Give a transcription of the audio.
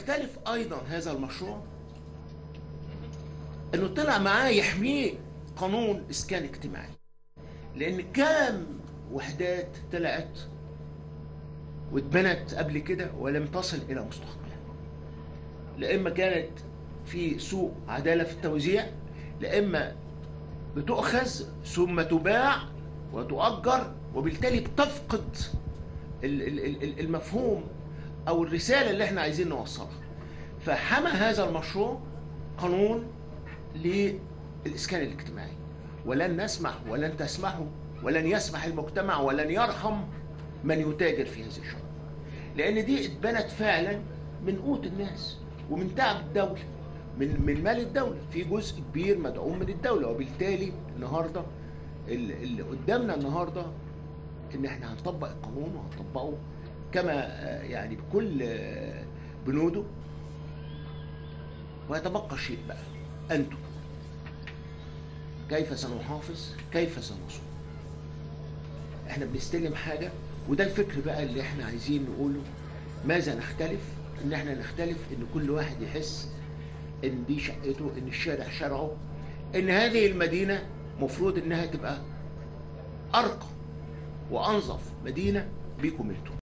يختلف ايضا هذا المشروع انه طلع معاه يحميه قانون اسكان اجتماعي لان كام وحدات طلعت واتبنت قبل كده ولم تصل الى مستحقها لا اما كانت في سوء عداله في التوزيع لا اما بتؤخذ ثم تباع وتؤجر وبالتالي بتفقد ال- ال- ال- المفهوم او الرساله اللي احنا عايزين نوصلها فحمى هذا المشروع قانون للاسكان الاجتماعي ولن نسمح ولن تسمحوا ولن يسمح المجتمع ولن يرحم من يتاجر في هذه الشرط لان دي اتبنت فعلا من قوت الناس ومن تعب الدوله من من مال الدوله في جزء كبير مدعوم من الدوله وبالتالي النهارده ال- اللي قدامنا النهارده ان احنا هنطبق القانون وهنطبقه كما آه، يعني بكل آه، بنوده ويتبقى شيء بقى انتم كيف سنحافظ كيف سنصون احنا بنستلم حاجه وده الفكر بقى اللي احنا عايزين نقوله ماذا نختلف ان احنا نختلف ان كل واحد يحس ان دي شقته ان الشارع شرعه ان هذه المدينه مفروض انها تبقى ارقى وانظف مدينه بيكم انتم